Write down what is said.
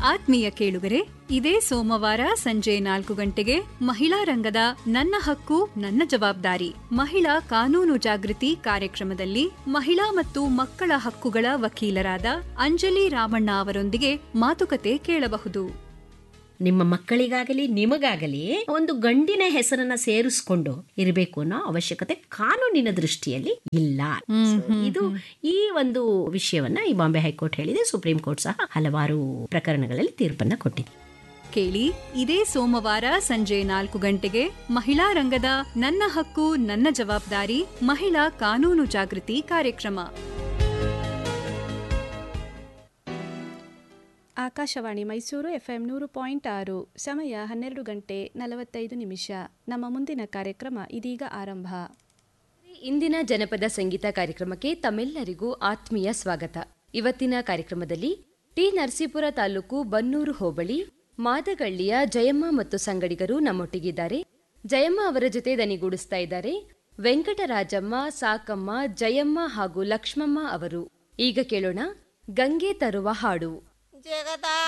ಆತ್ಮೀಯ ಕೇಳುಗರೆ ಇದೇ ಸೋಮವಾರ ಸಂಜೆ ನಾಲ್ಕು ಗಂಟೆಗೆ ಮಹಿಳಾ ರಂಗದ ನನ್ನ ಹಕ್ಕು ನನ್ನ ಜವಾಬ್ದಾರಿ ಮಹಿಳಾ ಕಾನೂನು ಜಾಗೃತಿ ಕಾರ್ಯಕ್ರಮದಲ್ಲಿ ಮಹಿಳಾ ಮತ್ತು ಮಕ್ಕಳ ಹಕ್ಕುಗಳ ವಕೀಲರಾದ ಅಂಜಲಿ ರಾಮಣ್ಣ ಅವರೊಂದಿಗೆ ಮಾತುಕತೆ ಕೇಳಬಹುದು ನಿಮ್ಮ ಮಕ್ಕಳಿಗಾಗಲಿ ನಿಮಗಾಗಲಿ ಒಂದು ಗಂಡಿನ ಹೆಸರನ್ನ ಸೇರಿಸ್ಕೊಂಡು ಇರಬೇಕು ಅನ್ನೋ ಅವಶ್ಯಕತೆ ಕಾನೂನಿನ ದೃಷ್ಟಿಯಲ್ಲಿ ಇಲ್ಲ So, ಇದು ಈ ಒಂದು ವಿಷಯವನ್ನ ಈ ಬಾಂಬೆ ಹೈಕೋರ್ಟ್ ಹೇಳಿದೆ ಸುಪ್ರೀಂ ಕೋರ್ಟ್ ಸಹ ಹಲವಾರು ಪ್ರಕರಣಗಳಲ್ಲಿ ತೀರ್ಪನ್ನ ಕೊಟ್ಟಿದೆ ಕೇಳಿ ಇದೇ ಸೋಮವಾರ ಸಂಜೆ ನಾಲ್ಕು ಗಂಟೆಗೆ ಮಹಿಳಾ ರಂಗದ ನನ್ನ ಹಕ್ಕು ನನ್ನ ಜವಾಬ್ದಾರಿ ಮಹಿಳಾ ಕಾನೂನು ಜಾಗೃತಿ ಕಾರ್ಯಕ್ರಮ ಆಕಾಶವಾಣಿ ಮೈಸೂರು ಎಫ್ಎಂ ನೂರು ಪಾಯಿಂಟ್ ಆರು ಸಮಯ ಹನ್ನೆರಡು ಗಂಟೆ ನಲವತ್ತೈದು ನಿಮಿಷ ನಮ್ಮ ಮುಂದಿನ ಕಾರ್ಯಕ್ರಮ ಇದೀಗ ಆರಂಭ ಇಂದಿನ ಜನಪದ ಸಂಗೀತ ಕಾರ್ಯಕ್ರಮಕ್ಕೆ ತಮ್ಮೆಲ್ಲರಿಗೂ ಆತ್ಮೀಯ ಸ್ವಾಗತ ಇವತ್ತಿನ ಕಾರ್ಯಕ್ರಮದಲ್ಲಿ ಟಿ ನರಸೀಪುರ ತಾಲೂಕು ಬನ್ನೂರು ಹೋಬಳಿ ಮಾದಗಳ್ಳಿಯ ಜಯಮ್ಮ ಮತ್ತು ಸಂಗಡಿಗರು ನಮ್ಮೊಟ್ಟಿಗಿದ್ದಾರೆ ಜಯಮ್ಮ ಅವರ ಜೊತೆ ದನಿಗೂಡಿಸ್ತಾ ಇದ್ದಾರೆ ವೆಂಕಟರಾಜಮ್ಮ ಸಾಕಮ್ಮ ಜಯಮ್ಮ ಹಾಗೂ ಲಕ್ಷ್ಮಮ್ಮ ಅವರು ಈಗ ಕೇಳೋಣ ಗಂಗೆ ತರುವ ಹಾಡು ಜಗದ